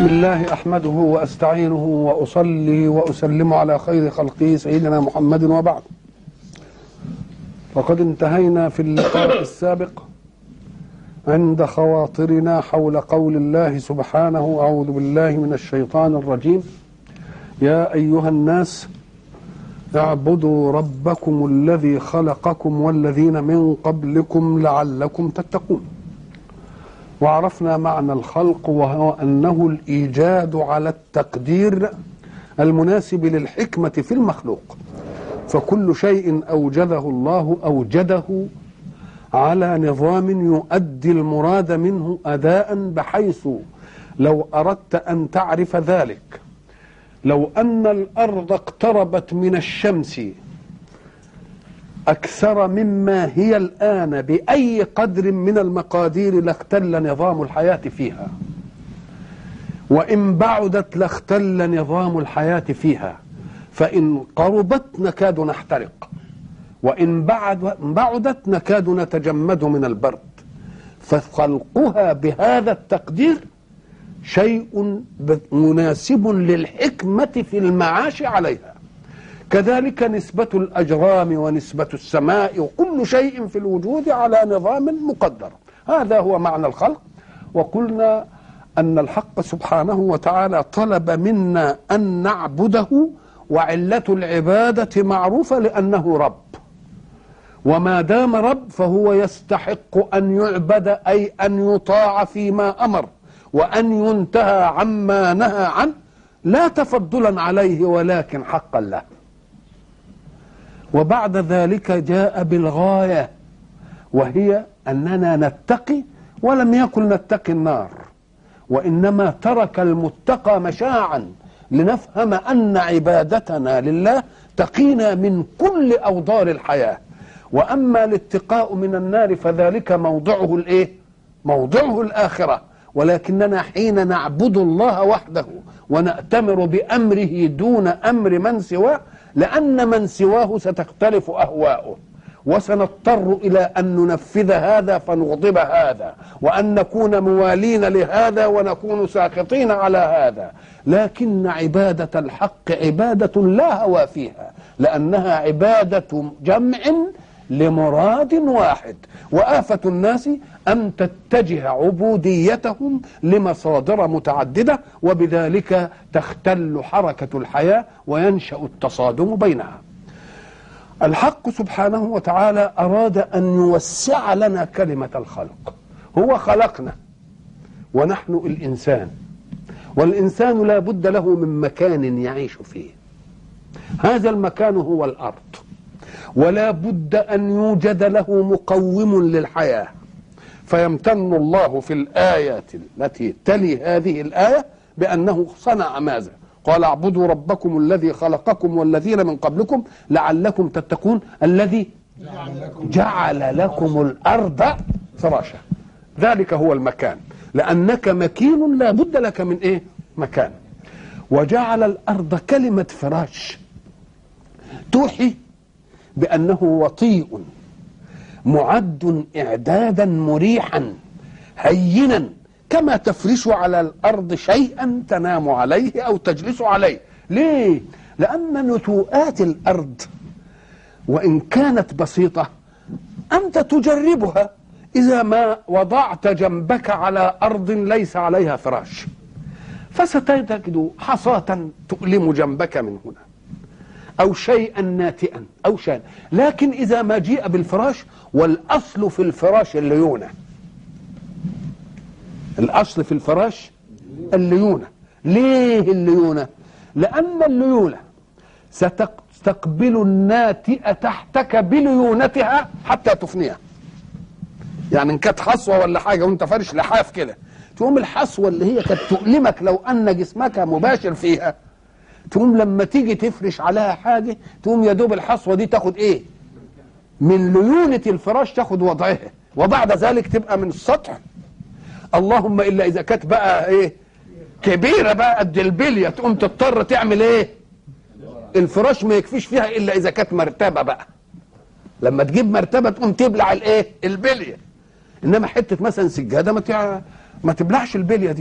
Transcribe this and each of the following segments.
بسم الله احمده واستعينه واصلي واسلم على خير خلقه سيدنا محمد وبعد وقد انتهينا في اللقاء السابق عند خواطرنا حول قول الله سبحانه اعوذ بالله من الشيطان الرجيم يا ايها الناس اعبدوا ربكم الذي خلقكم والذين من قبلكم لعلكم تتقون وعرفنا معنى الخلق وهو انه الايجاد على التقدير المناسب للحكمه في المخلوق فكل شيء اوجده الله اوجده على نظام يؤدي المراد منه اداء بحيث لو اردت ان تعرف ذلك لو ان الارض اقتربت من الشمس أكثر مما هي الآن بأي قدر من المقادير لاختل نظام الحياة فيها وإن بعدت لاختل نظام الحياة فيها فإن قربت نكاد نحترق وإن بعد بعدت نكاد نتجمد من البرد فخلقها بهذا التقدير شيء مناسب للحكمة في المعاش عليها كذلك نسبة الأجرام ونسبة السماء وكل شيء في الوجود على نظام مقدر هذا هو معنى الخلق وقلنا أن الحق سبحانه وتعالى طلب منا أن نعبده وعلة العبادة معروفة لأنه رب وما دام رب فهو يستحق أن يعبد أي أن يطاع فيما أمر وأن ينتهى عما نهى عنه لا تفضلا عليه ولكن حقا له وبعد ذلك جاء بالغاية وهي أننا نتقي ولم يكن نتقي النار وإنما ترك المتقى مشاعا لنفهم أن عبادتنا لله تقينا من كل أوضار الحياة وأما الاتقاء من النار فذلك موضعه الإيه؟ موضعه الآخرة ولكننا حين نعبد الله وحده ونأتمر بأمره دون أمر من سواه لأن من سواه ستختلف أهواؤه وسنضطر إلى أن ننفذ هذا فنغضب هذا وأن نكون موالين لهذا ونكون ساخطين على هذا لكن عبادة الحق عبادة لا هوى فيها لأنها عبادة جمع لمراد واحد وآفة الناس أن تتجه عبوديتهم لمصادر متعددة وبذلك تختل حركة الحياة وينشأ التصادم بينها الحق سبحانه وتعالى أراد أن يوسع لنا كلمة الخلق هو خلقنا ونحن الإنسان والإنسان لا بد له من مكان يعيش فيه هذا المكان هو الأرض ولا بد أن يوجد له مقوم للحياة فيمتن الله في الآيات التي تلي هذه الآية بأنه صنع ماذا قال اعبدوا ربكم الذي خلقكم والذين من قبلكم لعلكم تتقون الذي جعل لكم الأرض فراشا ذلك هو المكان لأنك مكين لا بد لك من إيه مكان وجعل الأرض كلمة فراش توحي بأنه وطيء معد إعدادا مريحا هينا كما تفرش على الأرض شيئا تنام عليه أو تجلس عليه ليه؟ لأن نتوءات الأرض وإن كانت بسيطة أنت تجربها إذا ما وضعت جنبك على أرض ليس عليها فراش فستجد حصاة تؤلم جنبك من هنا أو شيئا ناتئا أو شيئا لكن إذا ما جيء بالفراش والأصل في الفراش الليونة الأصل في الفراش الليونة ليه الليونة لأن الليونة ستستقبل الناتئة تحتك بليونتها حتى تفنيها يعني إن كانت حصوة ولا حاجة وأنت فارش لحاف كده تقوم الحصوة اللي هي كانت تؤلمك لو أن جسمك مباشر فيها تقوم لما تيجي تفرش عليها حاجة تقوم يا دوب الحصوة دي تاخد ايه من ليونة الفراش تاخد وضعها وبعد ذلك تبقى من السطح اللهم الا اذا كانت بقى ايه كبيرة بقى قد البلية تقوم تضطر تعمل ايه الفراش ما يكفيش فيها الا اذا كانت مرتبة بقى لما تجيب مرتبة تقوم تبلع الايه البلية انما حتة مثلا سجادة ما تع... ما تبلعش البلية دي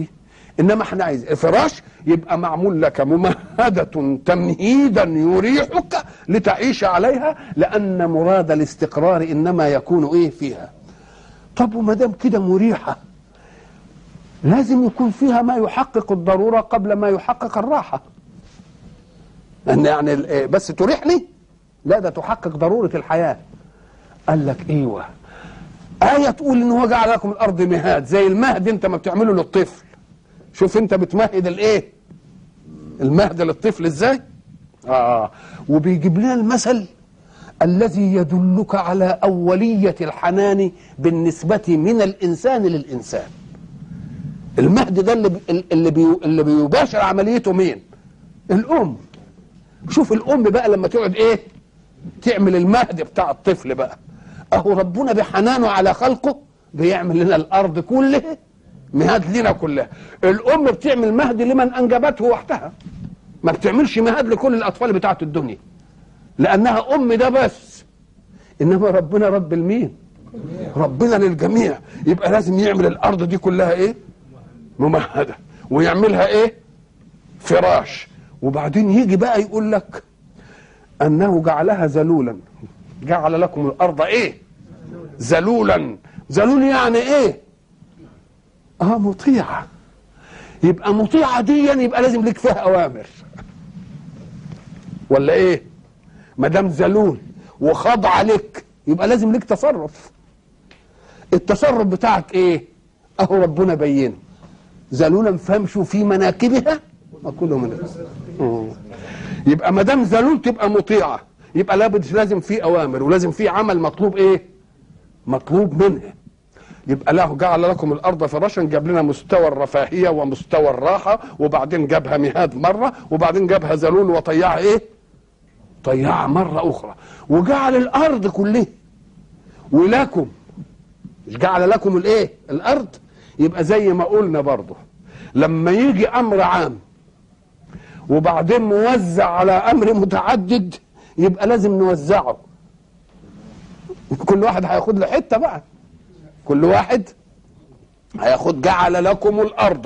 انما احنا عايز فراش يبقى معمول لك ممهدة تمهيدا يريحك لتعيش عليها لان مراد الاستقرار انما يكون ايه فيها طب وما دام كده مريحه لازم يكون فيها ما يحقق الضروره قبل ما يحقق الراحه ان يعني ال- بس تريحني لا ده تحقق ضروره الحياه قال لك ايوه آية تقول إن هو جعل لكم الأرض مهاد زي المهد أنت ما بتعمله للطفل شوف أنت بتمهد الإيه؟ المهد للطفل إزاي؟ آه وبيجيب لنا المثل الذي يدلك على أولية الحنان بالنسبة من الإنسان للإنسان المهد ده اللي بي اللي, بي اللي بيباشر عمليته مين؟ الأم شوف الأم بقى لما تقعد إيه؟ تعمل المهد بتاع الطفل بقى اهو ربنا بحنانه على خلقه بيعمل لنا الارض كلها مهاد لنا كلها الام بتعمل مهد لمن انجبته وحدها ما بتعملش مهاد لكل الاطفال بتاعت الدنيا لانها ام ده بس انما ربنا رب المين ربنا للجميع يبقى لازم يعمل الارض دي كلها ايه ممهده ويعملها ايه فراش وبعدين يجي بقى يقول لك انه جعلها ذلولا جعل لكم الارض ايه ذلولا ذلول يعني ايه اه مطيعه يبقى مطيعه ديا يبقى لازم لك فيها اوامر ولا ايه ما دام ذلول وخاضعه لك يبقى لازم لك تصرف التصرف بتاعك ايه اهو ربنا بينه ذلولا فامشوا في مناكبها وكلوا من الرزق. مم. يبقى ما دام ذلول تبقى مطيعه يبقى لابد لازم في اوامر ولازم في عمل مطلوب ايه مطلوب منها يبقى له جعل لكم الارض فراشا جاب لنا مستوى الرفاهيه ومستوى الراحه وبعدين جابها مهاد مره وبعدين جابها ذلول وطيعها ايه طيعها مره اخرى وجعل الارض كلها ولكم مش جعل لكم الايه الارض يبقى زي ما قلنا برضه لما يجي امر عام وبعدين موزع على امر متعدد يبقى لازم نوزعه كل واحد هياخد له حته بقى كل واحد هياخد جعل لكم الارض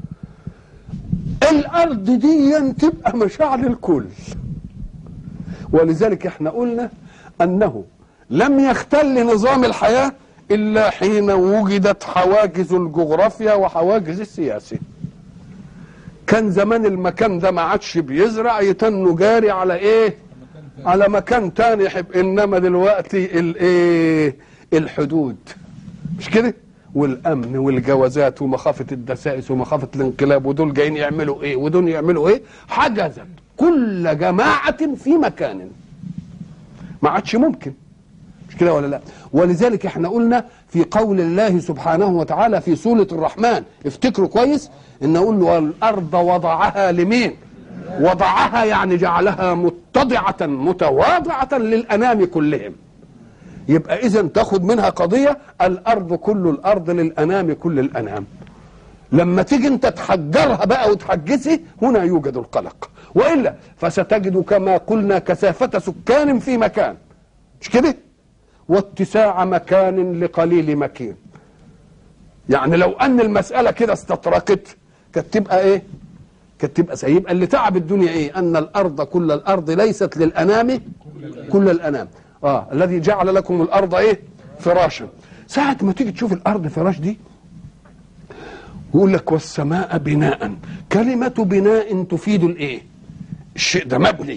الارض دي تبقى مشاعر الكل ولذلك احنا قلنا انه لم يختل نظام الحياه الا حين وجدت حواجز الجغرافيا وحواجز السياسه كان زمان المكان ده ما عادش بيزرع يتنوا جاري على ايه على مكان تاني يحب انما دلوقتي الايه الحدود مش كده والامن والجوازات ومخافه الدسائس ومخافه الانقلاب ودول جايين يعملوا ايه ودول يعملوا ايه حجزت كل جماعه في مكان ما عادش ممكن مش كده ولا لا ولذلك احنا قلنا في قول الله سبحانه وتعالى في سورة الرحمن افتكروا كويس ان نقول له والارض وضعها لمين وضعها يعني جعلها متضعة متواضعة للانام كلهم يبقى اذا تاخد منها قضية الارض كل الارض للانام كل الانام لما تيجي انت تحجرها بقى وتحجزها هنا يوجد القلق والا فستجد كما قلنا كثافة سكان في مكان مش كده واتساع مكان لقليل مكين يعني لو ان المساله كده استطرقت كانت تبقى ايه كانت تبقى سيئة. يبقى اللي تعب الدنيا ايه ان الارض كل الارض ليست للانام كل الانام اه الذي جعل لكم الارض ايه فراشا ساعه ما تيجي تشوف الارض فراش دي يقول لك والسماء بناء كلمه بناء تفيد الايه الشيء ده مبني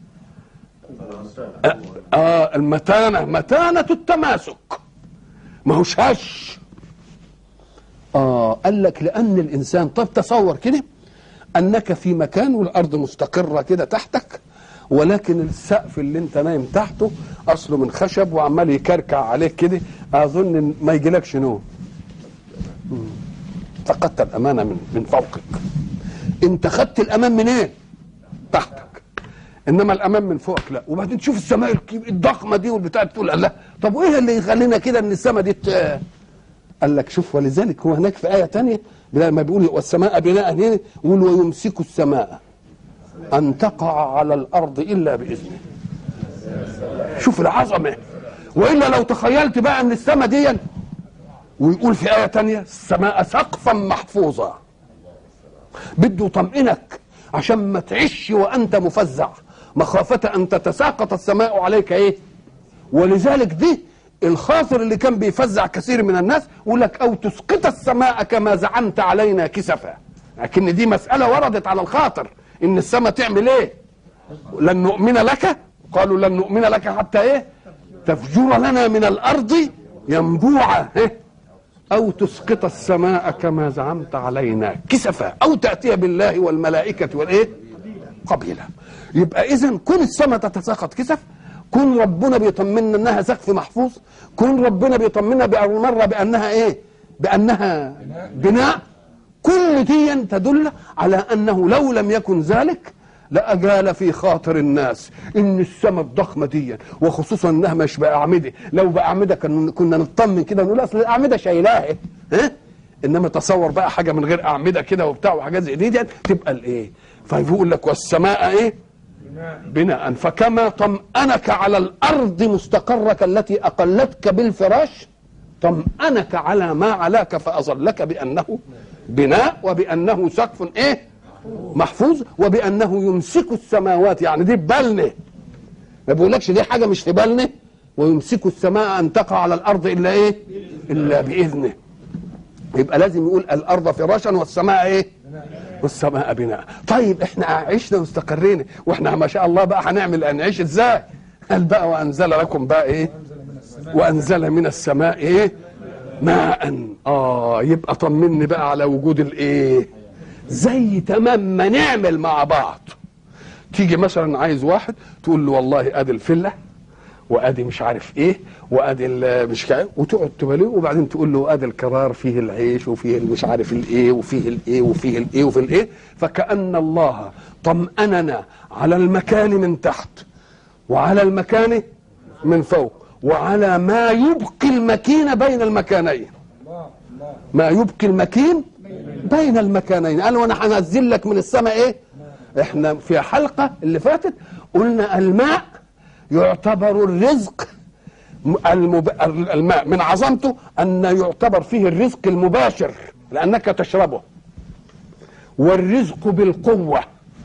آه, آه المتانة متانة التماسك ما هوش هش آه قال لك لأن الإنسان طب تصور كده أنك في مكان والأرض مستقرة كده تحتك ولكن السقف اللي انت نايم تحته اصله من خشب وعمال يكركع عليك كده اظن ما يجيلكش نوم فقدت الامانه من من فوقك انت خدت الامان منين إيه؟ تحتك انما الامان من فوقك لا وبعدين تشوف السماء الضخمه دي والبتاع تقول الله طب وايه اللي يخلينا كده ان السماء دي قال لك شوف ولذلك هو هناك في ايه تانية لما بيقول والسماء بناء هنا يقول ويمسك السماء ان تقع على الارض الا باذنه شوف العظمه والا لو تخيلت بقى ان السماء دي ويقول في ايه تانية السماء سقفا محفوظا بده يطمئنك عشان ما تعيش وانت مفزع مخافه ان تتساقط السماء عليك ايه ولذلك دي الخاطر اللي كان بيفزع كثير من الناس يقول لك او تسقط السماء كما زعمت علينا كسفا لكن دي مساله وردت على الخاطر ان السماء تعمل ايه لن نؤمن لك قالوا لن نؤمن لك حتى ايه تفجر لنا من الارض ينبوعا إيه؟ او تسقط السماء كما زعمت علينا كسفا او تاتي بالله والملائكه والايه قبيلا يبقى اذا كون السماء تتساقط كسف كون ربنا بيطمنا انها سقف محفوظ كون ربنا بيطمنا باول مره بانها ايه بانها بناء كل دي تدل على انه لو لم يكن ذلك لأجال في خاطر الناس ان السماء الضخمه دي وخصوصا انها مش باعمده لو باعمده كن- كنا نطمن كده نقول اصل الاعمده شايلاها إيه؟ ها انما تصور بقى حاجه من غير اعمده كده وبتاع وحاجات زي دي, دي تبقى الايه فيقول لك والسماء ايه بناء فكما طمأنك على الأرض مستقرك التي أقلتك بالفراش طمأنك على ما علاك فأظلك بأنه بناء وبأنه سقف إيه محفوظ وبأنه يمسك السماوات يعني دي ببالنا ما بيقولكش دي حاجة مش في بالنا ويمسك السماء أن تقع على الأرض إلا إيه إلا بإذنه يبقى لازم يقول الأرض فراشا والسماء إيه والسماء بناء طيب احنا عشنا واستقرينا واحنا ما شاء الله بقى هنعمل نعيش ازاي قال بقى وانزل لكم بقى ايه وانزل من السماء ايه ماء اه يبقى طمني بقى على وجود الايه زي تمام ما نعمل مع بعض تيجي مثلا عايز واحد تقول له والله ادي الفله وادي مش عارف ايه وادي ال- مش عارف وتقعد تباليه وبعدين تقول له ادي القرار فيه العيش وفيه مش عارف الايه وفيه الايه وفيه الايه وفيه الايه فكأن الله طمأننا على المكان من تحت وعلى المكان من فوق وعلى ما يبقي المكين بين المكانين ما يبقي المكين بين المكانين قال وانا هنزل لك من السماء ايه احنا في حلقه اللي فاتت قلنا الماء يعتبر الرزق م- المب... الماء من عظمته ان يعتبر فيه الرزق المباشر لانك تشربه والرزق بالقوه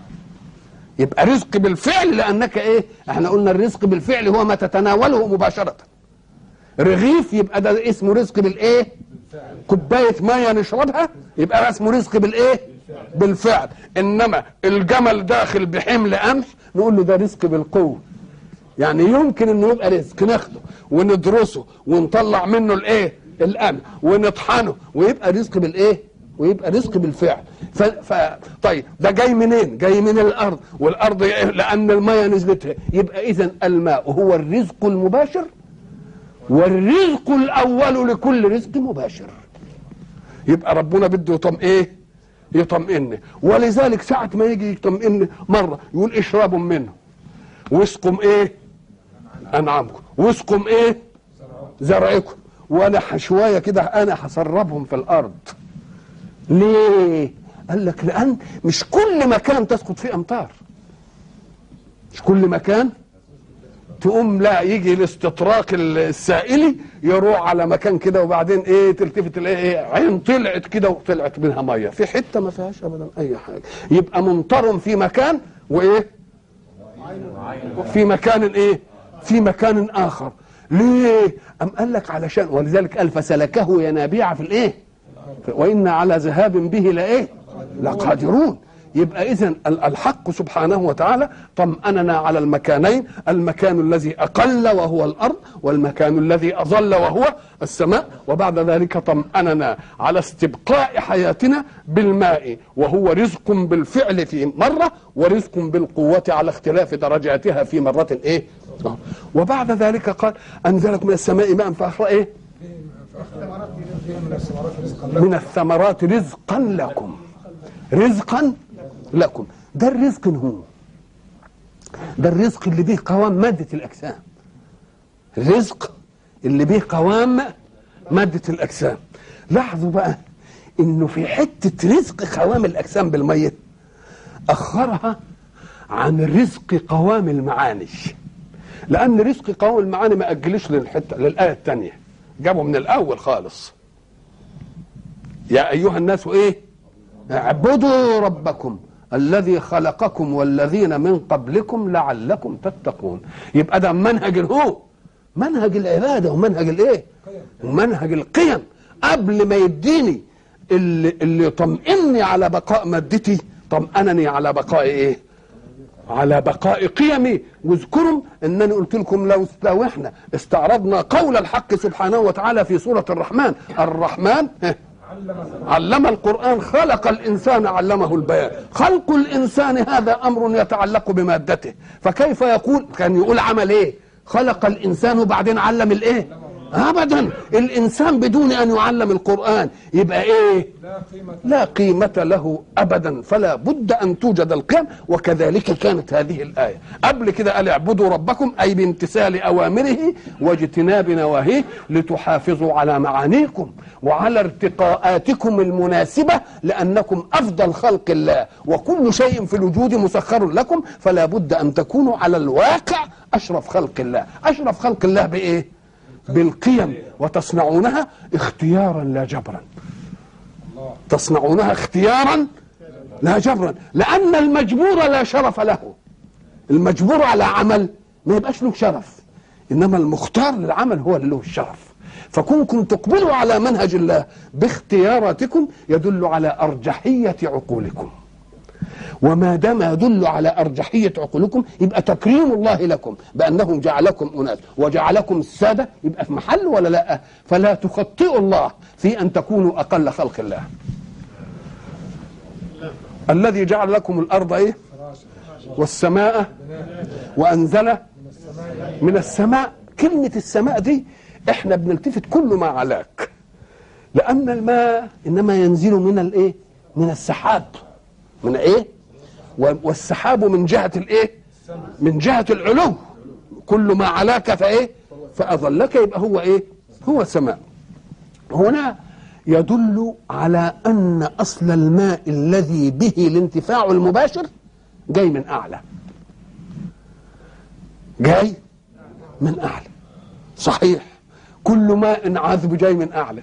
يبقى رزق بالفعل لانك ايه احنا قلنا الرزق بالفعل هو ما تتناوله مباشره رغيف يبقى ده اسمه رزق بالايه كوبايه ميه نشربها يبقى ده اسمه رزق بالايه بالفعل انما الجمل داخل بحمل قمح نقول له ده رزق بالقوه يعني يمكن انه يبقى رزق ناخده وندرسه ونطلع منه الايه القمح ونطحنه ويبقى رزق بالايه ويبقى رزق بالفعل ف... ف... طيب ده جاي منين جاي من الارض والارض إيه؟ لان الميه نزلت يبقى اذا الماء هو الرزق المباشر والرزق الاول لكل رزق مباشر يبقى ربنا بده يطم ايه يطمئن ولذلك ساعة ما يجي يطمئن مرة يقول اشربوا منه واسقم ايه انعامكم واسقم ايه زرعكم وانا شويه كده انا هسربهم في الارض ليه قال لك لان مش كل مكان تسقط فيه امطار مش كل مكان تقوم لا يجي الاستطراق السائلي يروح على مكان كده وبعدين ايه تلتفت الايه ايه عين طلعت كده وطلعت منها ميه في حته ما فيهاش ابدا اي حاجه يبقى ممطر في مكان وايه في مكان ايه في مكان اخر ليه ام قال لك علشان ولذلك قال فسلكه ينابيع في الايه وان على ذهاب به لايه لقادرون يبقى اذا الحق سبحانه وتعالى طمأننا على المكانين المكان الذي اقل وهو الارض والمكان الذي اظل وهو السماء وبعد ذلك طمأننا على استبقاء حياتنا بالماء وهو رزق بالفعل في مره ورزق بالقوه على اختلاف درجاتها في مره ايه وبعد ذلك قال انزلك من السماء ماء فاخرى ايه من الثمرات رزقا لكم رزقا لكم ده الرزق هو ده الرزق اللي به قوام مادة الأجسام الرزق اللي به قوام مادة الأجسام لاحظوا بقى إنه في حتة رزق قوام الأجسام بالمية أخرها عن رزق قوام المعاني لأن رزق قوام المعاني ما أجلش للحتة للآية الثانية جابه من الأول خالص يا أيها الناس إيه اعبدوا ربكم الذي خلقكم والذين من قبلكم لعلكم تتقون يبقى ده منهج الهو منهج العباده ومنهج الايه ومنهج القيم قبل ما يديني اللي, اللي يطمئني على بقاء مادتي طمأنني على بقاء ايه على بقاء قيمي واذكروا انني قلت لكم لو لو احنا استعرضنا قول الحق سبحانه وتعالى في سوره الرحمن الرحمن علم القرآن خلق الإنسان علمه البيان خلق الإنسان هذا أمر يتعلق بمادته فكيف يقول كان يقول عمل إيه خلق الإنسان وبعدين علم الإيه ابدا الانسان بدون ان يعلم القران يبقى ايه لا قيمه له ابدا فلا بد ان توجد القيم وكذلك كانت هذه الايه قبل كده قال اعبدوا ربكم اي بامتثال اوامره واجتناب نواهيه لتحافظوا على معانيكم وعلى ارتقاءاتكم المناسبه لانكم افضل خلق الله وكل شيء في الوجود مسخر لكم فلا بد ان تكونوا على الواقع اشرف خلق الله اشرف خلق الله بايه بالقيم وتصنعونها اختيارا لا جبرا تصنعونها اختيارا لا جبرا لأن المجبور لا شرف له المجبور على عمل ما يبقاش له شرف إنما المختار للعمل هو اللي له الشرف فكونكم تقبلوا على منهج الله باختياراتكم يدل على أرجحية عقولكم وما دام يدل على أرجحية عقولكم يبقى تكريم الله لكم بأنه جعلكم أناس وجعلكم السادة يبقى في محل ولا لا فلا تخطئوا الله في أن تكونوا أقل خلق الله الذي جعل لكم الأرض إيه والسماء وأنزل من السماء كلمة السماء دي احنا بنلتفت كل ما علاك لأن الماء إنما ينزل من الإيه من السحاب من إيه والسحاب من جهة الايه من جهة العلو كل ما علاك فايه فأظلك يبقى هو ايه هو سماء هنا يدل على أن أصل الماء الذي به الانتفاع المباشر جاي من أعلى جاي من أعلى صحيح كل ماء عذب جاي من أعلى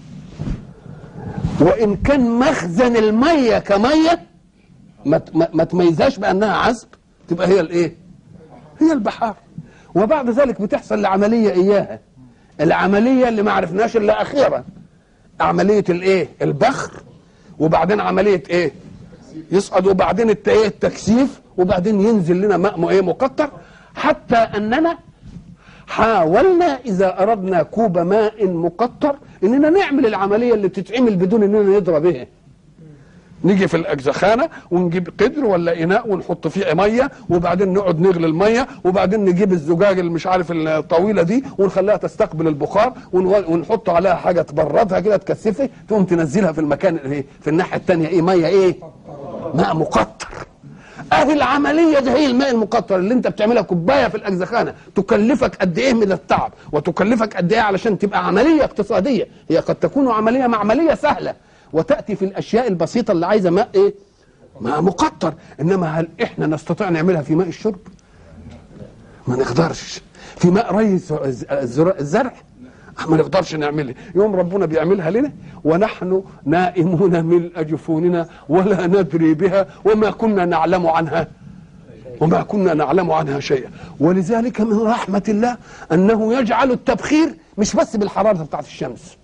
وإن كان مخزن المية كمية ما ما تميزهاش بانها عذب تبقى هي الايه هي البحار وبعد ذلك بتحصل العمليه اياها العمليه اللي ما عرفناش الا اخيرا عمليه الايه البخر وبعدين عمليه ايه يصعد وبعدين ايه التكثيف وبعدين ينزل لنا ماء ايه مقطر حتى اننا حاولنا اذا اردنا كوب ماء مقطر اننا نعمل العمليه اللي بتتعمل بدون اننا نضرب بها نيجي في الاجزخانه ونجيب قدر ولا اناء ونحط فيه ميه وبعدين نقعد نغلي الميه وبعدين نجيب الزجاج اللي مش عارف الطويله دي ونخليها تستقبل البخار ونحط عليها حاجه تبردها كده تكثفها تقوم تنزلها في المكان ايه في الناحيه الثانيه ايه ميه ايه ماء مقطر اهي العمليه دي هي الماء المقطر اللي انت بتعملها كوبايه في الاجزخانه تكلفك قد ايه من التعب وتكلفك قد ايه علشان تبقى عمليه اقتصاديه هي قد تكون عمليه معمليه سهله وتأتي في الأشياء البسيطة اللي عايزة ماء إيه ماء مقطر إنما هل إحنا نستطيع نعملها في ماء الشرب ما نقدرش في ماء ري الزرع ما نقدرش نعملها يوم ربنا بيعملها لنا ونحن نائمون من أجفوننا ولا ندري بها وما كنا نعلم عنها وما كنا نعلم عنها شيئا ولذلك من رحمة الله أنه يجعل التبخير مش بس بالحرارة بتاعت الشمس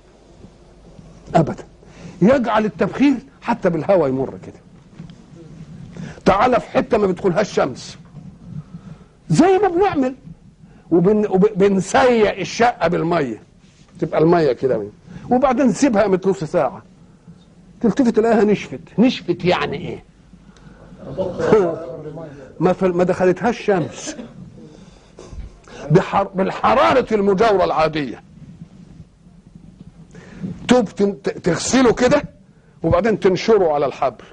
أبدا يجعل التبخير حتى بالهواء يمر كده تعالى في حته ما بتدخلهاش شمس زي ما بنعمل وبنسيق الشقه بالميه تبقى الميه كده وبعدين نسيبها قامت نص ساعه تلتفت تلاقيها نشفت نشفت يعني ايه ما ما دخلتهاش شمس بحر بالحراره المجاوره العاديه توب تغسله كده وبعدين تنشره على الحبل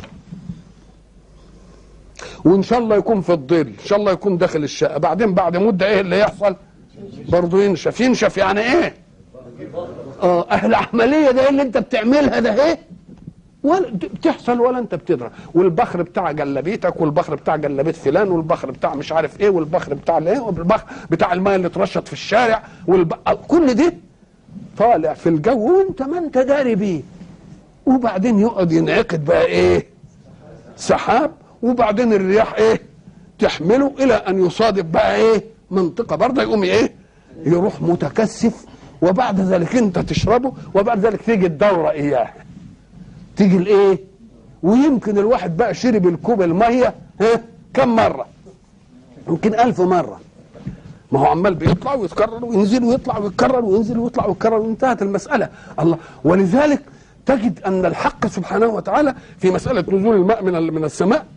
وان شاء الله يكون في الظل ان شاء الله يكون داخل الشقه بعدين بعد مده ايه اللي يحصل برضه ينشف ينشف يعني ايه اه اهل العمليه ده اللي انت بتعملها ده ايه ولا بتحصل ولا انت بتدرى والبخر بتاع جلابيتك والبخر بتاع جلابيت فلان والبخر بتاع مش عارف ايه والبخر بتاع الايه والبخر بتاع الماء اللي اترشط في الشارع والب... كل دي طالع في الجو وانت ما انت داري بيه وبعدين يقعد ينعقد بقى ايه سحاب وبعدين الرياح ايه تحمله الى ان يصادف بقى ايه منطقه برضه يقوم ايه يروح متكثف وبعد ذلك انت تشربه وبعد ذلك تيجي الدوره اياه تيجي الايه ويمكن الواحد بقى شرب الكوب الميه ها كم مره يمكن ألف مره ما هو عمال بيطلع ويتكرر وينزل ويطلع ويتكرر وينزل ويطلع ويتكرر وانتهت المساله الله ولذلك تجد ان الحق سبحانه وتعالى في مساله نزول الماء من من السماء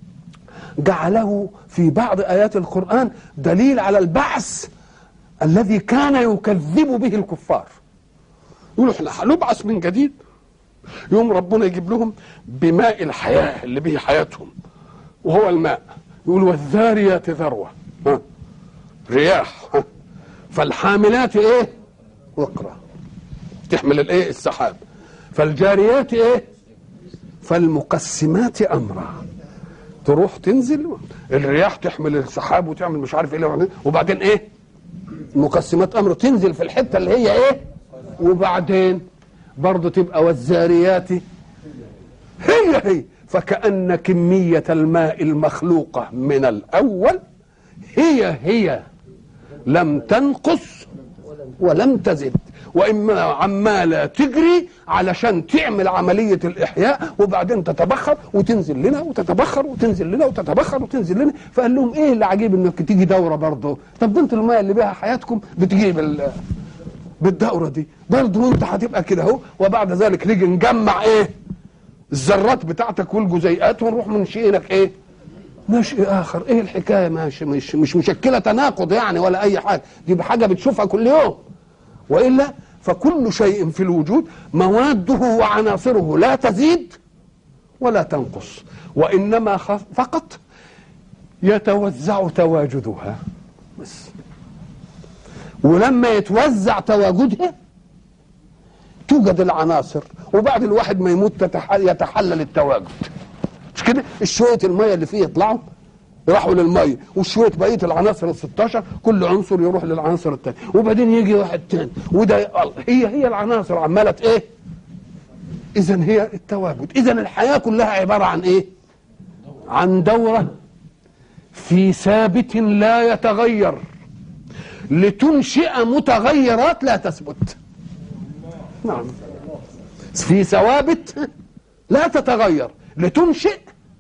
جعله في بعض ايات القران دليل على البعث الذي كان يكذب به الكفار يقولوا احنا هنبعث من جديد يوم ربنا يجيب لهم بماء الحياه اللي به حياتهم وهو الماء يقول والذاريات ذروه ها رياح ها فالحاملات ايه وقرا تحمل الايه السحاب فالجاريات ايه فالمقسمات امرا تروح تنزل الرياح تحمل السحاب وتعمل مش عارف ايه وبعدين ايه مقسمات امر تنزل في الحته اللي هي ايه وبعدين برضه تبقى والزاريات هي هي فكأن كمية الماء المخلوقة من الأول هي هي لم تنقص ولم تزد واما عماله تجري علشان تعمل عمليه الاحياء وبعدين تتبخر وتنزل لنا وتتبخر وتنزل لنا وتتبخر وتنزل لنا فقال لهم ايه اللي عجيب انك تيجي دوره برضه طب ده انتوا الميه اللي بيها حياتكم بتجي بال بالدوره دي برضه انت هتبقى كده اهو وبعد ذلك نيجي نجمع ايه الذرات بتاعتك والجزيئات ونروح منشئينك ايه نشئ اخر ايه الحكايه مش مش مش مشكله تناقض يعني ولا اي حاجه دي بحاجه بتشوفها كل يوم والا فكل شيء في الوجود مواده وعناصره لا تزيد ولا تنقص وانما فقط يتوزع تواجدها بس ولما يتوزع تواجدها توجد العناصر وبعد الواحد ما يموت يتحلل التواجد مش كده الشويه الميه اللي فيه يطلعوا يروحوا للميه وشويه بقيه العناصر ال 16 كل عنصر يروح للعنصر الثاني وبعدين يجي واحد ثاني وده هي هي العناصر عماله ايه؟ اذا هي التواجد اذا الحياه كلها عباره عن ايه؟ عن دوره في ثابت لا يتغير لتنشئ متغيرات لا تثبت نعم في ثوابت لا تتغير لتنشئ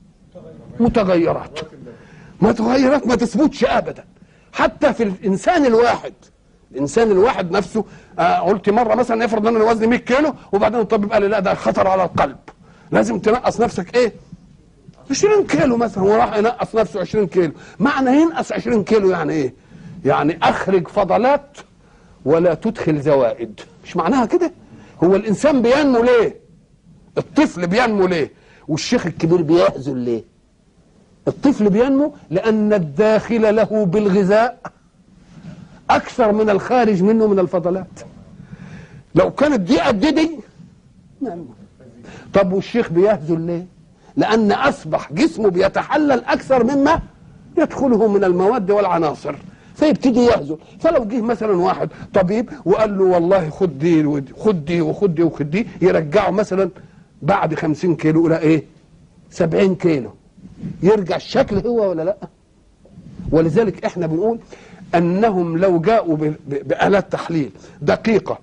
متغيرات متغيرات ما تثبتش ابدا حتى في الانسان الواحد الانسان الواحد نفسه آه قلت مره مثلا افرض ان انا وزني 100 كيلو وبعدين الطبيب قال لي لا ده خطر على القلب لازم تنقص نفسك ايه 20 كيلو مثلا وراح ينقص نفسه 20 كيلو معنى ينقص 20 كيلو يعني ايه يعني اخرج فضلات ولا تدخل زوائد مش معناها كده هو الانسان بينمو ليه الطفل بينمو ليه والشيخ الكبير بيهزل ليه الطفل بينمو لأن الداخل له بالغذاء أكثر من الخارج منه من الفضلات لو كانت دي قد دي نعم طب والشيخ بيهزل ليه لأن أصبح جسمه بيتحلل أكثر مما يدخله من المواد والعناصر فيبتدي يهزل فلو جه مثلا واحد طبيب وقال له والله خد دي خد دي وخد دي وخد دي يرجعه مثلا بعد خمسين كيلو إلى إيه سبعين كيلو يرجع الشكل هو ولا لا ولذلك احنا بنقول انهم لو جاءوا بآلات تحليل دقيقة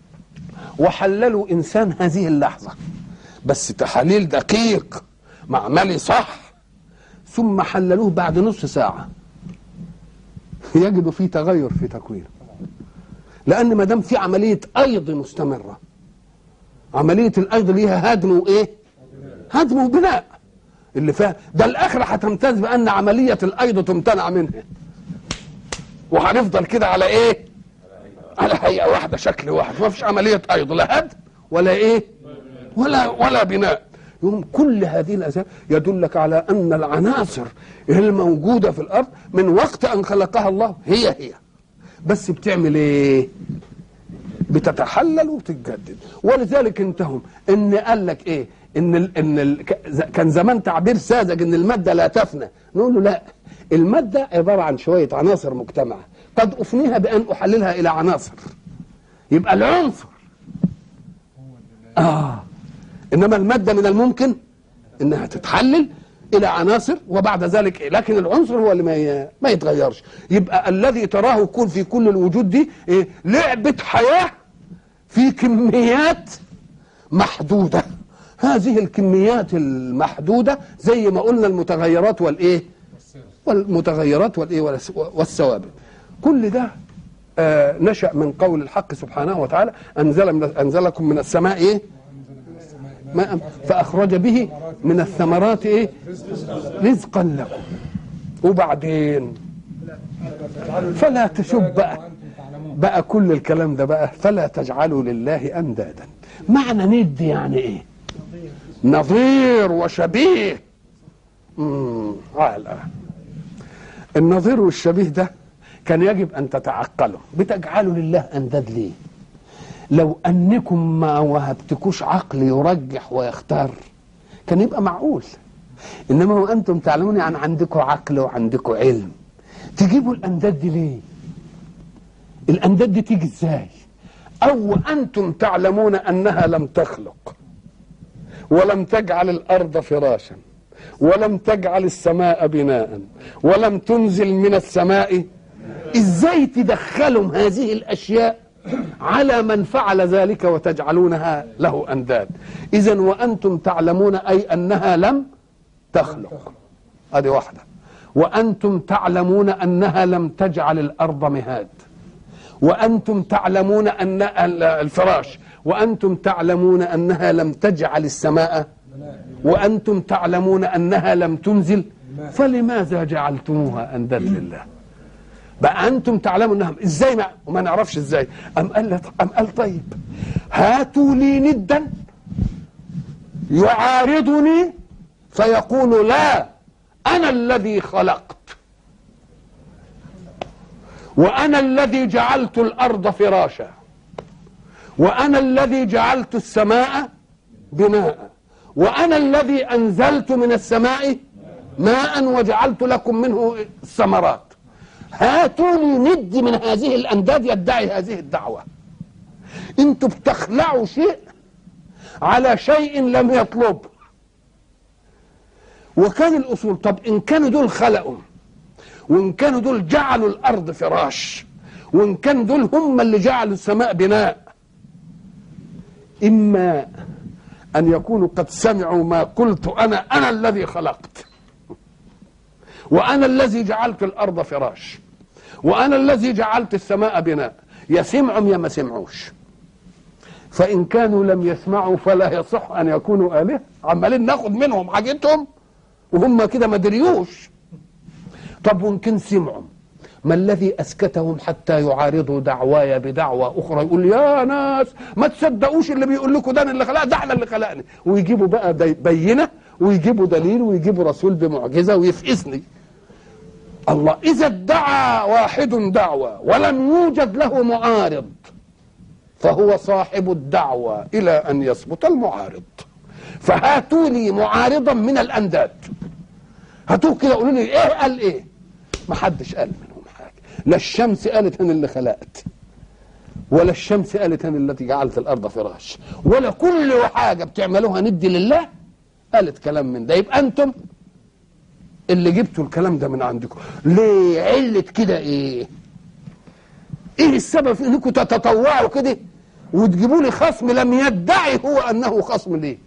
وحللوا انسان هذه اللحظة بس تحاليل دقيق معملي صح ثم حللوه بعد نص ساعة يجدوا فيه تغير في تكوينه لان ما دام في عمليه ايض مستمره عمليه الايض ليها هدم وايه هدم وبناء اللي فيها ده الاخره هتمتاز بان عمليه الايض تمتنع منها وهنفضل كده على ايه على هيئه واحده شكل واحد ما فيش عمليه ايض لا هدم ولا ايه ولا ولا بناء يوم كل هذه الاشياء يدلك على ان العناصر الموجوده في الارض من وقت ان خلقها الله هي هي بس بتعمل ايه بتتحلل وبتتجدد ولذلك انتهم ان قال لك ايه ان ال ان ال كان زمان تعبير ساذج ان الماده لا تفنى نقول له لا الماده عباره عن شويه عناصر مجتمعه قد افنيها بان احللها الى عناصر يبقى العنصر اه انما الماده من الممكن انها تتحلل الى عناصر وبعد ذلك إيه؟ لكن العنصر هو اللي ما ي- ما يتغيرش يبقى الذي تراه يكون في كل الوجود دي إيه؟ لعبه حياه في كميات محدوده هذه الكميات المحدوده زي ما قلنا المتغيرات والايه والمتغيرات والايه والس- والثوابت كل ده آه نشا من قول الحق سبحانه وتعالى انزل من انزلكم من السماء ايه ماء فاخرج به من الثمرات ايه رزقا لكم وبعدين فلا تشب بقى بقى كل الكلام ده بقى فلا تجعلوا لله اندادا معنى ند يعني ايه نظير وشبيه امم على النظير والشبيه ده كان يجب ان تتعقلوا بتجعلوا لله انداد ليه لو انكم ما وهبتكوش عقل يرجح ويختار كان يبقى معقول انما وانتم تعلمون يعني عندكم عقل وعندكم علم تجيبوا الانداد دي ليه الانداد دي تيجي ازاي او انتم تعلمون انها لم تخلق ولم تجعل الارض فراشا ولم تجعل السماء بناء ولم تنزل من السماء ازاي تدخلهم هذه الاشياء على من فعل ذلك وتجعلونها له انداد اذا وانتم تعلمون اي انها لم تخلق ادي واحده وانتم تعلمون انها لم تجعل الارض مهاد وانتم تعلمون ان الفراش وانتم تعلمون انها لم تجعل السماء وانتم تعلمون انها لم تنزل فلماذا جعلتموها انداد لله بقى انتم تعلموا انها ازاي ما وما نعرفش ازاي ام قال ام قال طيب هاتوا لي ندا يعارضني فيقول لا انا الذي خلقت وانا الذي جعلت الارض فراشا وانا الذي جعلت السماء بناء وانا الذي انزلت من السماء ماء وجعلت لكم منه الثمرات هاتوا لي ند من هذه الانداد يدعي هذه الدعوه انتوا بتخلعوا شيء على شيء لم يطلب وكان الاصول طب ان كانوا دول خلقوا وان كانوا دول جعلوا الارض فراش وان كان دول هم اللي جعلوا السماء بناء اما ان يكونوا قد سمعوا ما قلت انا انا الذي خلقت وانا الذي جعلت الارض فراش وانا الذي جعلت السماء بناء يا سمعوا يا ما سمعوش فان كانوا لم يسمعوا فلا يصح ان يكونوا الهه عمالين ناخد منهم حاجتهم وهم كده ما دريوش طب وان كان سمعوا ما الذي اسكتهم حتى يعارضوا دعواي بدعوى اخرى يقول يا ناس ما تصدقوش اللي بيقول لكم ده أنا اللي خلق ده احنا اللي خلقني ويجيبوا بقى دي- بينه ويجيبوا دليل ويجيبوا رسول بمعجزه ويفقسني الله اذا ادعى واحد دعوى ولم يوجد له معارض فهو صاحب الدعوة إلى أن يثبت المعارض فهاتوا لي معارضا من الأنداد هاتوه كده قولوا لي إيه قال إيه ما حدش قال منهم حاجة لا الشمس قالت أنا اللي خلقت ولا الشمس قالت أنا التي جعلت الأرض فراش ولا كل حاجة بتعملوها ندي لله قالت كلام من ده يبقى أنتم اللي جبتوا الكلام ده من عندكم ليه علة كده إيه ايه السبب في انكم تتطوعوا كده وتجيبوا لي خصم لم يدعي هو انه خصم ليه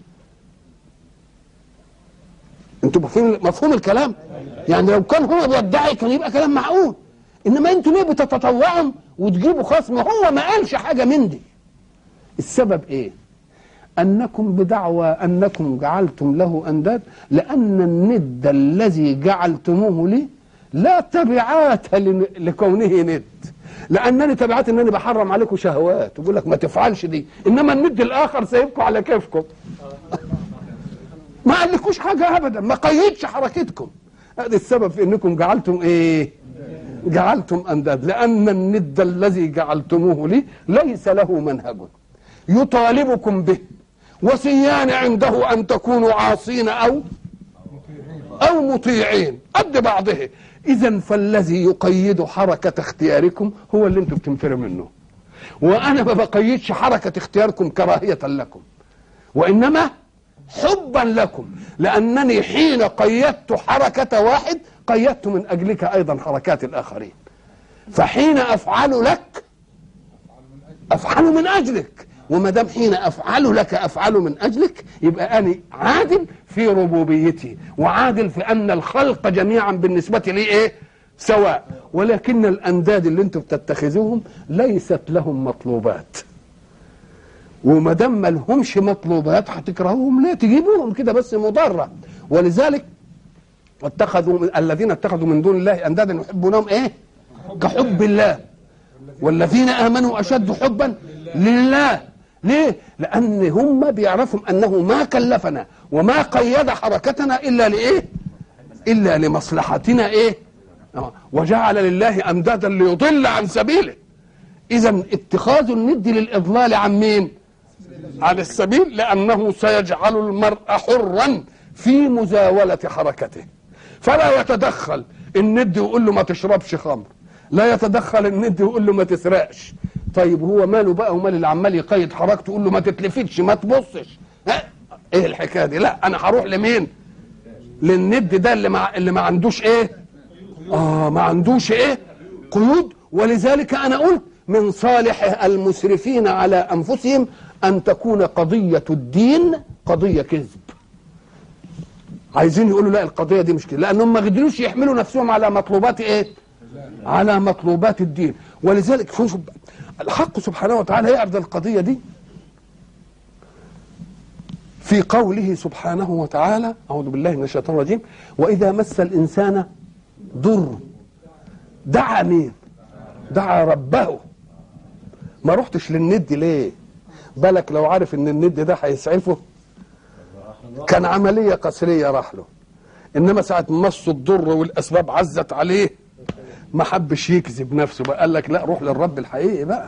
انتوا مفهوم مفهوم الكلام يعني لو كان هو بيدعي كان يبقى كلام معقول انما انتوا ليه بتتطوعوا وتجيبوا خصم هو ما قالش حاجه من دي السبب ايه انكم بدعوى انكم جعلتم له انداد لان الند الذي جعلتموه لي لا تبعات لن- لكونه ند لانني تبعات انني بحرم عليكم شهوات وبقول لك ما تفعلش دي انما الند الاخر سيبكم على كيفكم ما قالكوش حاجه ابدا ما قيدش حركتكم هذا السبب في انكم جعلتم ايه جعلتم انداد لان الند الذي جعلتموه لي ليس له منهج يطالبكم به وسيان عنده ان تكونوا عاصين او او مطيعين قد بعضه اذا فالذي يقيد حركه اختياركم هو اللي انتم بتنفروا منه وانا ما بقيدش حركه اختياركم كراهيه لكم وانما حبا لكم لانني حين قيدت حركه واحد قيدت من اجلك ايضا حركات الاخرين فحين افعل لك افعل من اجلك وما دام حين افعل لك افعل من اجلك يبقى انا عادل في ربوبيتي وعادل في ان الخلق جميعا بالنسبه لي ايه سواء ولكن الانداد اللي انتم بتتخذوهم ليست لهم مطلوبات وما دام ما لهمش مطلوبات هتكرهوهم ليه تجيبوهم كده بس مضره ولذلك واتخذوا الذين اتخذوا من دون الله اندادا يحبونهم ايه كحب الله والذين امنوا اشد حبا لله ليه لان هم بيعرفوا انه ما كلفنا وما قيد حركتنا الا لايه الا لمصلحتنا ايه آه. وجعل لله اندادا ليضل عن سبيله اذا اتخاذ الند للاضلال عن مين عن السبيل لانه سيجعل المرء حرا في مزاوله حركته فلا يتدخل الند ويقول له ما تشربش خمر لا يتدخل الند ويقول له ما تسرقش طيب هو ماله بقى ومال اللي عمال يقيد حركته يقول له ما تتلفتش ما تبصش ها ايه الحكايه دي لا انا هروح لمين للند ده اللي ما اللي ما عندوش ايه اه ما عندوش ايه قيود ولذلك انا قلت من صالح المسرفين على انفسهم ان تكون قضيه الدين قضيه كذب عايزين يقولوا لا القضيه دي مش كده لانهم ما قدروش يحملوا نفسهم على مطلوبات ايه على مطلوبات الدين ولذلك شوف الحق سبحانه وتعالى يعرض القضيه دي في قوله سبحانه وتعالى اعوذ بالله من الشيطان الرجيم واذا مس الانسان ضر دعا مين دعا ربه ما رحتش للند ليه بالك لو عارف ان الند ده هيسعفه كان عملية قسرية راح له انما ساعة مس الضر والاسباب عزت عليه ما حبش يكذب نفسه بقى قال لك لا روح للرب الحقيقي بقى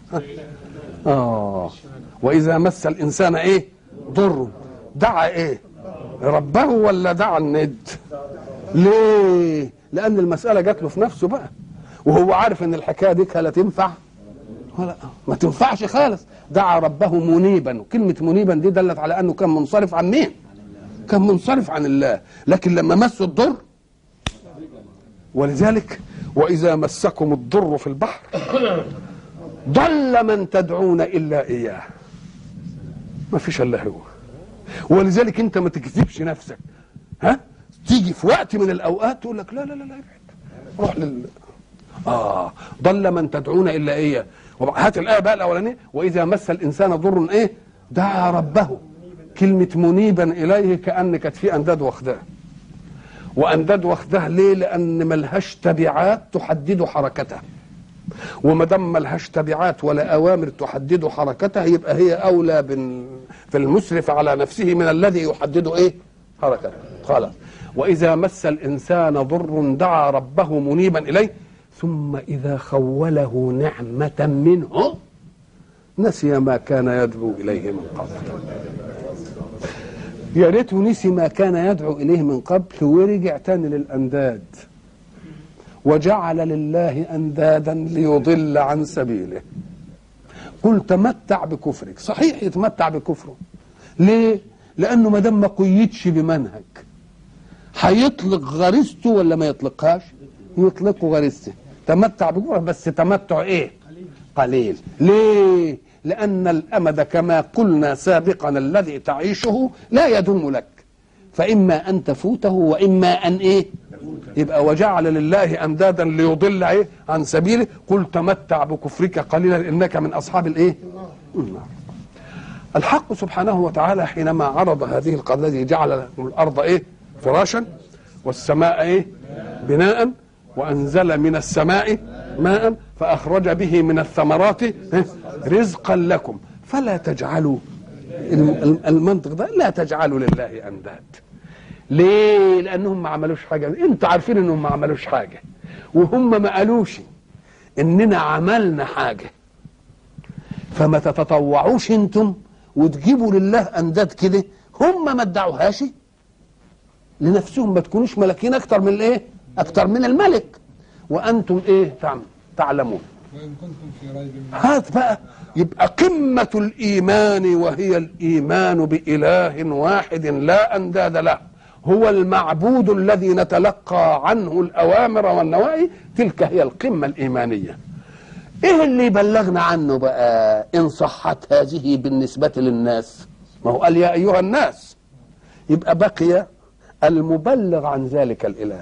اه واذا مس الانسان ايه ضر دعا ايه ربه ولا دعا الند ليه لان المساله جات له في نفسه بقى وهو عارف ان الحكايه دي لا تنفع ولا ما تنفعش خالص دعا ربه منيبا وكلمه منيبا دي دلت على انه كان منصرف عن مين كان منصرف عن الله لكن لما مسه الضر ولذلك واذا مسكم الضر في البحر ضل من تدعون الا اياه ما فيش الا هو ولذلك انت ما تكذبش نفسك ها تيجي في وقت من الاوقات تقول لك لا لا لا لا ابعد روح لل اه ضل من تدعون الا اياه هات الايه بقى الاولانيه واذا مس الانسان ضر ايه دعا ربه كلمه منيبا اليه كان كانت في انداد واخداه وانداد واخداه ليه لان ملهاش تبعات تحدد حركته وما دام ملهاش تبعات ولا اوامر تحدد حركته يبقى هي اولى بن في المسرف على نفسه من الذي يحدد ايه حركته خلاص واذا مس الانسان ضر دعا ربه منيبا اليه ثم اذا خوله نعمه منه نسي ما كان يدعو اليه من قبل يا ريته نسي ما كان يدعو اليه من قبل ورجع تاني للانداد وجعل لله اندادا ليضل عن سبيله قل تمتع بكفرك صحيح يتمتع بكفره ليه لانه ما دام ما قيدش بمنهج هيطلق غريزته ولا ما يطلقهاش يطلقه غريزته تمتع بكفره بس تمتع ايه قليل ليه لان الامد كما قلنا سابقا الذي تعيشه لا يدوم لك فاما ان تفوته واما ان ايه يبقى وجعل لله اندادا ليضل ايه عن سبيله قل تمتع بكفرك قليلا انك من اصحاب الايه النار الحق سبحانه وتعالى حينما عرض هذه القضيه الذي جعل لكم الارض ايه فراشا والسماء ايه بناء وانزل من السماء ماء فاخرج به من الثمرات رزقا لكم فلا تجعلوا المنطق ده لا تجعلوا لله انداد ليه لانهم ما عملوش حاجه انتوا عارفين انهم ما عملوش حاجه وهم ما قالوش اننا عملنا حاجه فما تتطوعوش انتم وتجيبوا لله انداد كده هم ما ادعوهاش لنفسهم ما تكونوش ملكين اكتر من الايه اكتر من الملك وانتم ايه تعلمون وإن كنتم في ريب من هات بقى يبقى قمة الإيمان وهي الإيمان بإله واحد لا أنداد له هو المعبود الذي نتلقى عنه الأوامر والنواهي تلك هي القمة الإيمانية إيه اللي بلغنا عنه بقى إن صحت هذه بالنسبة للناس ما هو قال يا أيها الناس يبقى بقي المبلغ عن ذلك الإله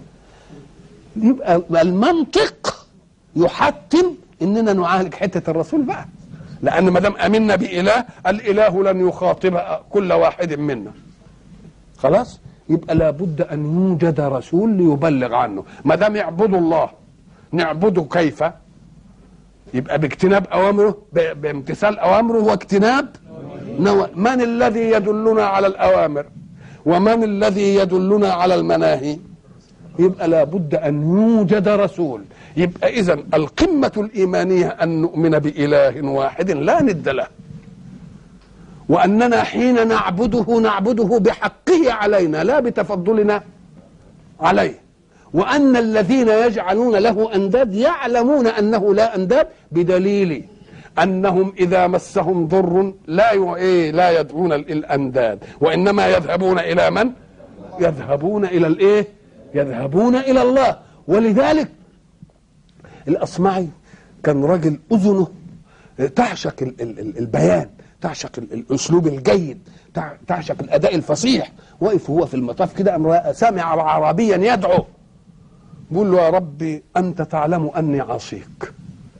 يبقى المنطق يحتم اننا نعالج حته الرسول بقى لان ما دام امنا باله الاله لن يخاطب كل واحد منا خلاص يبقى لابد ان يوجد رسول ليبلغ عنه ما دام يعبدوا الله نعبده كيف يبقى باجتناب اوامره ب- بامتثال اوامره واجتناب نوى من الذي يدلنا على الاوامر ومن الذي يدلنا على المناهي يبقى لابد ان يوجد رسول يبقى اذا القمه الايمانيه ان نؤمن باله واحد لا ند له واننا حين نعبده نعبده بحقه علينا لا بتفضلنا عليه وان الذين يجعلون له انداد يعلمون انه لا انداد بدليل انهم اذا مسهم ضر لا ي... إيه لا يدعون الانداد وانما يذهبون الى من يذهبون الى الايه يذهبون الى الله ولذلك الاصمعي كان راجل اذنه تعشق ال- ال- ال- البيان تعشق ال- الاسلوب الجيد تع- تعشق الاداء الفصيح وقف هو في المطاف كده أم رأى- سمع عربيا يدعو بيقول له يا ربي انت تعلم اني عصيك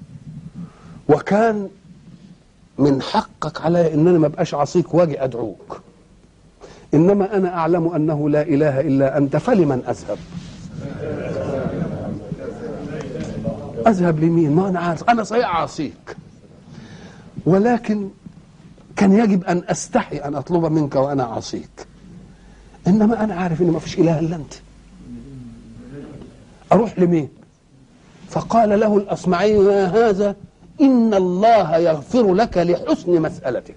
وكان من حقك علي ان انا ما ابقاش عصيك واجي ادعوك انما انا اعلم انه لا اله الا انت فلمن اذهب اذهب لمين ما انا عارف انا صحيح عصيك ولكن كان يجب ان استحي ان اطلب منك وانا عصيك انما انا عارف ان ما فيش اله الا انت اروح لمين فقال له الاصمعي يا هذا ان الله يغفر لك لحسن مسالتك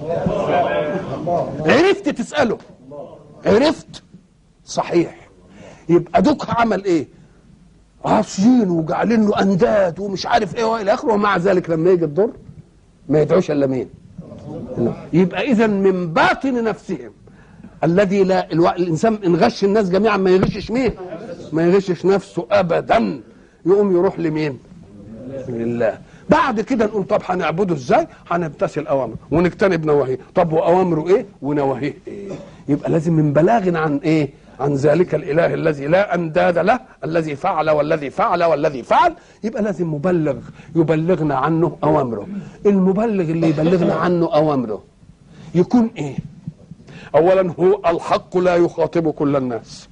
عرفت تساله عرفت صحيح يبقى دوك عمل ايه عاصيين وجعلين له انداد ومش عارف ايه والى اخره ومع ذلك لما يجي الضر ما يدعوش الا مين يبقى اذا من باطن نفسهم الذي لا الو... الانسان ان غش الناس جميعا ما يغشش مين ما يغشش نفسه ابدا يقوم يروح لمين لله بعد كده نقول طب هنعبده ازاي هنمتثل اوامره ونجتنب نواهيه طب واوامره ايه ونواهيه ايه يبقى لازم من بلاغ عن ايه عن ذلك الاله الذي لا انداد له الذي فعل والذي فعل والذي فعل يبقى لازم مبلغ يبلغنا عنه اوامره المبلغ اللي يبلغنا عنه اوامره يكون ايه اولا هو الحق لا يخاطب كل الناس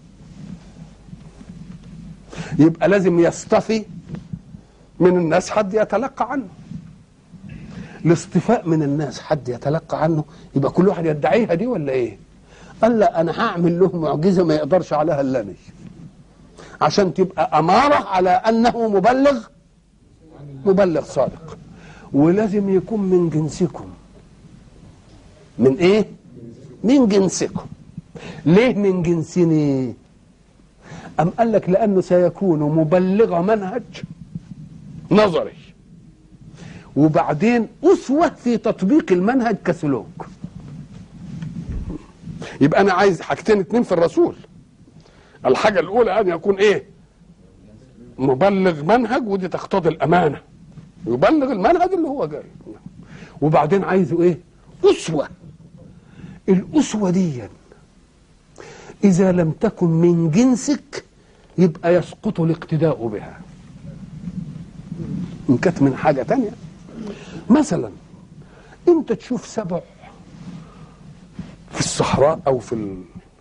يبقى لازم يصطفي من الناس حد يتلقى عنه الاصطفاء من الناس حد يتلقى عنه يبقى كل واحد يدعيها دي ولا ايه قال لا انا هعمل له معجزه ما يقدرش عليها الا انا عشان تبقى اماره على انه مبلغ مبلغ صادق ولازم يكون من جنسكم من ايه من جنسكم ليه من جنسني أم قال لك لأنه سيكون مبلغ منهج نظري وبعدين أسوة في تطبيق المنهج كسلوك يبقى أنا عايز حاجتين اتنين في الرسول الحاجة الأولى أن يكون إيه مبلغ منهج ودي تقتضي الأمانة يبلغ المنهج اللي هو جاي وبعدين عايزه إيه أسوة الأسوة دي إذا لم تكن من جنسك يبقى يسقط الاقتداء بها إن كانت من حاجة تانية مثلا أنت تشوف سبع في الصحراء أو في ال...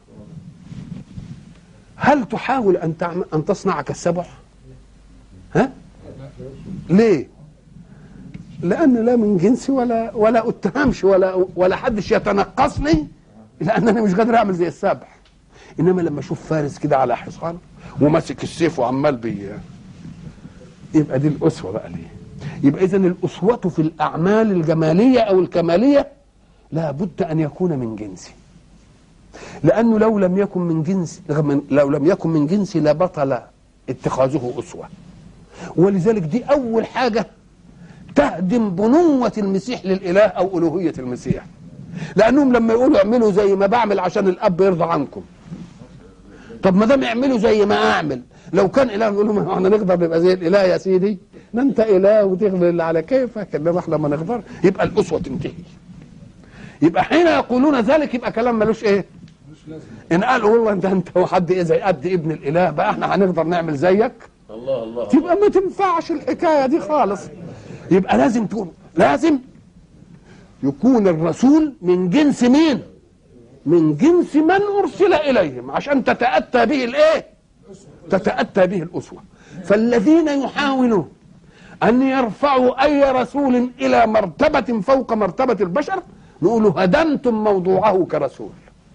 هل تحاول أن تعمل أن تصنع كالسبع؟ ها؟ ليه؟ لأن لا من جنسي ولا ولا أتهمش ولا ولا حدش يتنقصني لأنني مش قادر أعمل زي السبع انما لما اشوف فارس كده على حصان وماسك السيف وعمال بي يبقى دي الاسوه بقى ليه يبقى اذا الاسوه في الاعمال الجماليه او الكماليه لا بد ان يكون من جنسي لانه لو لم يكن من جنس لو لم يكن من جنسي لبطل اتخاذه اسوه ولذلك دي اول حاجه تهدم بنوة المسيح للإله أو ألوهية المسيح لأنهم لما يقولوا اعملوا زي ما بعمل عشان الأب يرضى عنكم طب ما دام يعملوا زي ما أعمل لو كان إله يقول لهم احنا نقدر نبقى زي الإله يا سيدي ما أنت إله وتغفر اللي على كيفك إنما احنا ما نقدر يبقى الأسوة تنتهي يبقى حين يقولون ذلك يبقى كلام ملوش إيه إن قالوا والله أنت أنت وحد إيه زي قد ابن الإله بقى احنا هنقدر نعمل زيك الله الله تبقى ما تنفعش الحكايه دي خالص يبقى لازم تكون لازم يكون الرسول من جنس مين من جنس من ارسل اليهم عشان تتاتى به الايه تتاتى به الاسوه فالذين يحاولون ان يرفعوا اي رسول الى مرتبه فوق مرتبه البشر نقول هدمتم موضوعه كرسول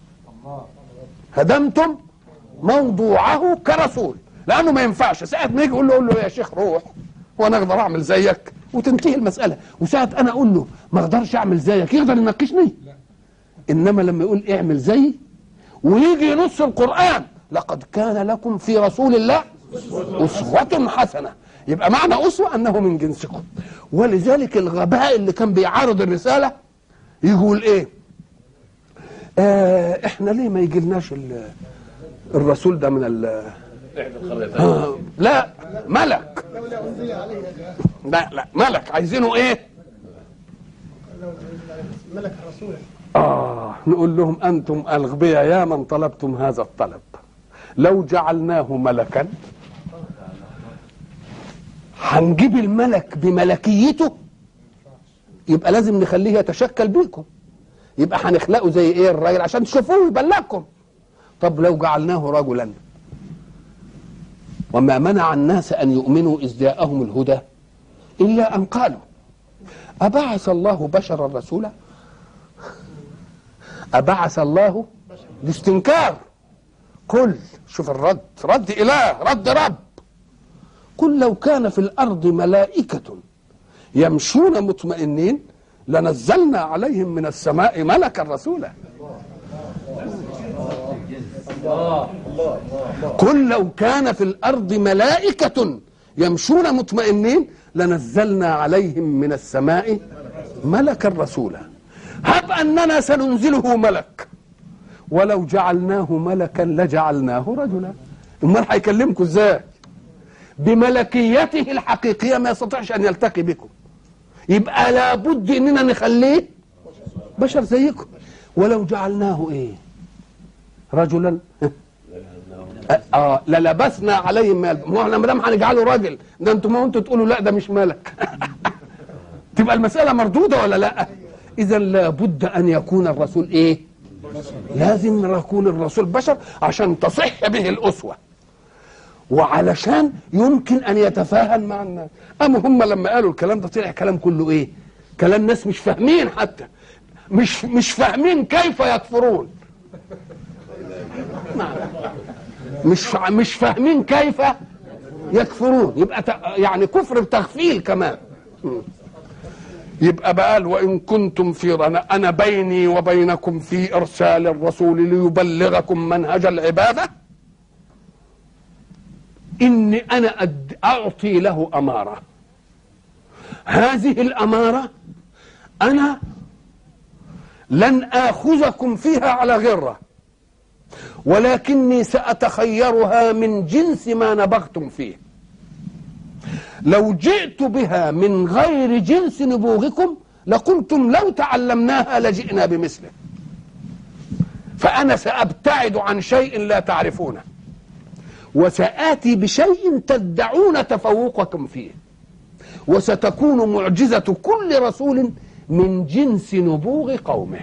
هدمتم موضوعه كرسول لانه ما ينفعش ساعه ما يجي يقول له قول له يا شيخ روح وانا اقدر اعمل زيك وتنتهي المساله وساعه انا اقول له ما اقدرش اعمل زيك يقدر يناقشني انما لما يقول اعمل زيي ويجي ينص القران لقد كان لكم في رسول الله اسوه حسنه يبقى معنى اسوه انه من جنسكم ولذلك الغباء اللي كان بيعارض الرساله يقول ايه آه احنا ليه ما يجيلناش ال- الرسول ده من ال احدى القريتين آه، لا ملك لا لا ملك عايزينه ايه ملك الرسول آه نقول لهم أنتم الغبياء يا من طلبتم هذا الطلب لو جعلناه ملكا هنجيب الملك بملكيته يبقى لازم نخليه يتشكل بيكم يبقى هنخلقه زي ايه الراجل عشان تشوفوه يبلغكم طب لو جعلناه رجلا وما منع الناس ان يؤمنوا اذ جاءهم الهدى الا ان قالوا ابعث الله بشرا رسولا أبعث الله دي استنكار قل شوف الرد رد إله رد رب قل لو كان في الأرض ملائكة يمشون مطمئنين لنزلنا عليهم من السماء ملكا رسولا قل لو كان في الأرض ملائكة يمشون مطمئنين لنزلنا عليهم من السماء ملكا رسولا هب أننا سننزله ملك ولو جعلناه ملكا لجعلناه رجلا امال هيكلمكم ازاي بملكيته الحقيقيه ما يستطيعش ان يلتقي بكم يبقى لابد اننا نخليه بشر زيكم ولو جعلناه ايه رجلا اه للبسنا عليهم ما يلبس ما احنا ما دام هنجعله راجل ده انتم ما انتوا تقولوا لا ده مش ملك تبقى المساله مردوده ولا لا اذا لابد ان يكون الرسول ايه لازم يكون الرسول بشر عشان تصح به الاسوه وعلشان يمكن ان يتفاهم مع الناس اما هم لما قالوا الكلام ده طلع كلام كله ايه كلام ناس مش فاهمين حتى مش مش فاهمين كيف يكفرون مش مش فاهمين كيف يكفرون يبقى ت- يعني كفر بتغفيل كمان يبقى بقى وإن كنتم في أنا, أنا بيني وبينكم في إرسال الرسول ليبلغكم منهج العبادة إني أنا أد أعطي له أمارة هذه الأمارة أنا لن آخذكم فيها على غرة ولكني سأتخيرها من جنس ما نبغتم فيه لو جئت بها من غير جنس نبوغكم لقلتم لو تعلمناها لجئنا بمثله فأنا سأبتعد عن شيء لا تعرفونه وسآتي بشيء تدعون تفوقكم فيه وستكون معجزة كل رسول من جنس نبوغ قومه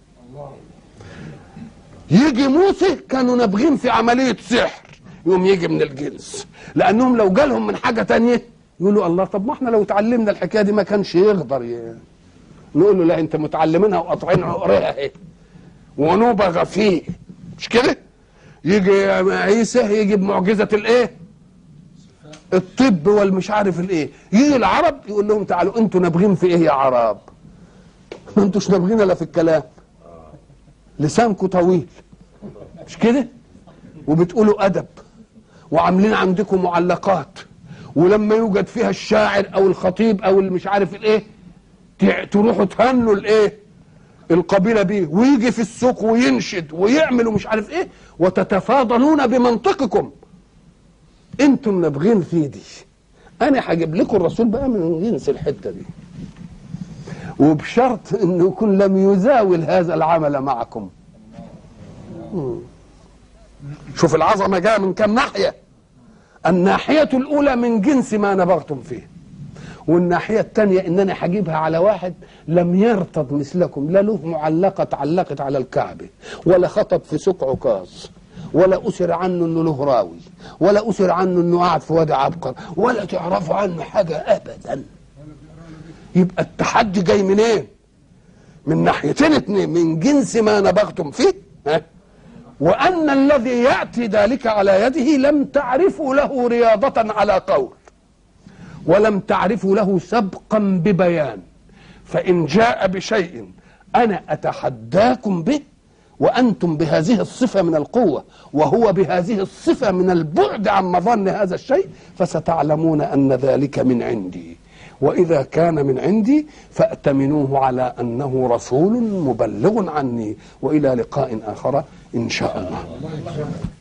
يجي موسى كانوا نابغين في عملية سحر يوم يجي من الجنس لأنهم لو جالهم من حاجة تانية يقولوا الله طب ما احنا لو تعلمنا الحكاية دي ما كانش يقدر ي... نقول له لا انت متعلمينها وقاطعين عقرها اهي ونبغى فيه مش كده يجي عيسى يجي بمعجزة الايه الطب والمش عارف الايه يجي العرب يقول لهم تعالوا انتوا نابغين في ايه يا عرب ما انتوش نابغين الا في الكلام لسانكم طويل مش كده وبتقولوا ادب وعاملين عندكم معلقات ولما يوجد فيها الشاعر او الخطيب او اللي مش عارف الايه تع- تروحوا تهنوا الايه القبيله بيه ويجي في السوق وينشد ويعمل ومش عارف ايه وتتفاضلون بمنطقكم انتم نابغين في دي انا هجيب لكم الرسول بقى من جنس الحته دي وبشرط انه يكون لم يزاول هذا العمل معكم مم. شوف العظمه جايه من كم ناحيه الناحيه الاولى من جنس ما نبغتم فيه والناحيه الثانيه ان انا هجيبها على واحد لم يرتض مثلكم لا له معلقه اتعلقت على الكعبه ولا خطب في سوق عكاظ ولا اسر عنه انه له راوي ولا اسر عنه انه قاعد في وادي عبقر ولا تعرفوا عنه حاجه ابدا يبقى التحدي جاي منين من ناحيتين اتنين من جنس ما نبغتم فيه ها وان الذي ياتي ذلك على يده لم تعرفوا له رياضه على قول ولم تعرفوا له سبقا ببيان فان جاء بشيء انا اتحداكم به وانتم بهذه الصفه من القوه وهو بهذه الصفه من البعد عن مظن هذا الشيء فستعلمون ان ذلك من عندي واذا كان من عندي فاتمنوه على انه رسول مبلغ عني والى لقاء اخر ان شاء الله